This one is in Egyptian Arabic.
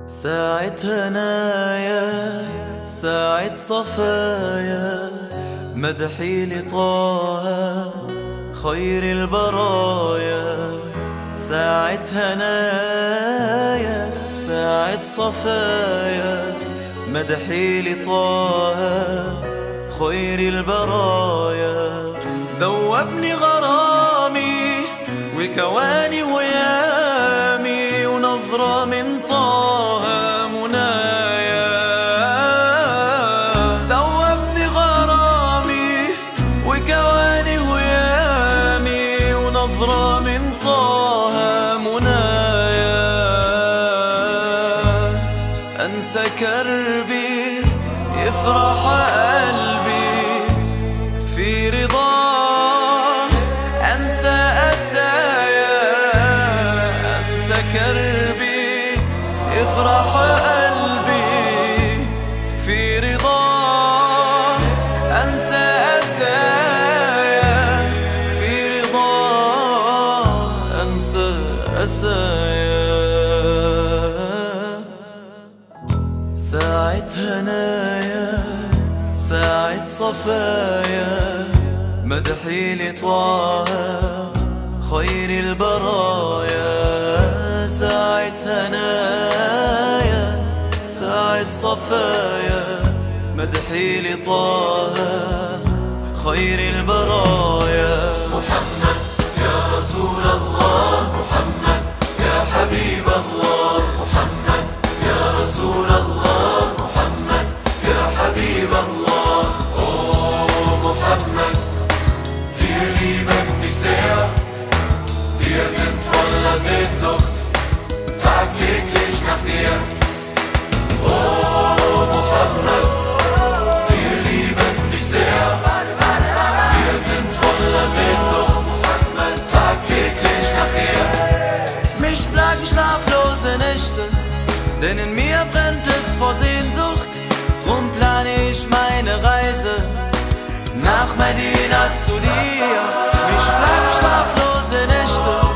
ساعة هنايا ساعة صفايا مدحي لطه خير البرايا ساعة هنايا ساعة صفايا مدحي لطه خير البرايا ذوبني غرامي وكواني ويامي ونظرة من طه منايا ذوبني غرامي وكواني ويامي ونظرة من طه منايا أنسى كربي يفرح قلبي في رضاه أنسى أسايا أنسى كربي يفرح قلبي في رضاه أنسى أسايا في رضاه أنسى أسايا ساعة هنايا ساعة صفايا مدحي لطه خير البرايا ساعة هنايا ساعة صفايا مدحي لطه خير البرايا محمد يا رسول الله محمد يا حبيب الله محمد يا رسول الله محمد يا حبيب الله Oh Mohammed, wir lieben dich sehr. Wir sind voller Sehnsucht, tagtäglich nach dir. Oh Mohammed, wir lieben dich sehr. Wir sind voller Sehnsucht, tagtäglich nach dir. Mich plagen schlaflose Nächte, denn in mir brennt es vor Sehnsucht. Drum plane ich meine Reise nach Medina zu dir. Mich plagen schlaflose Nächte,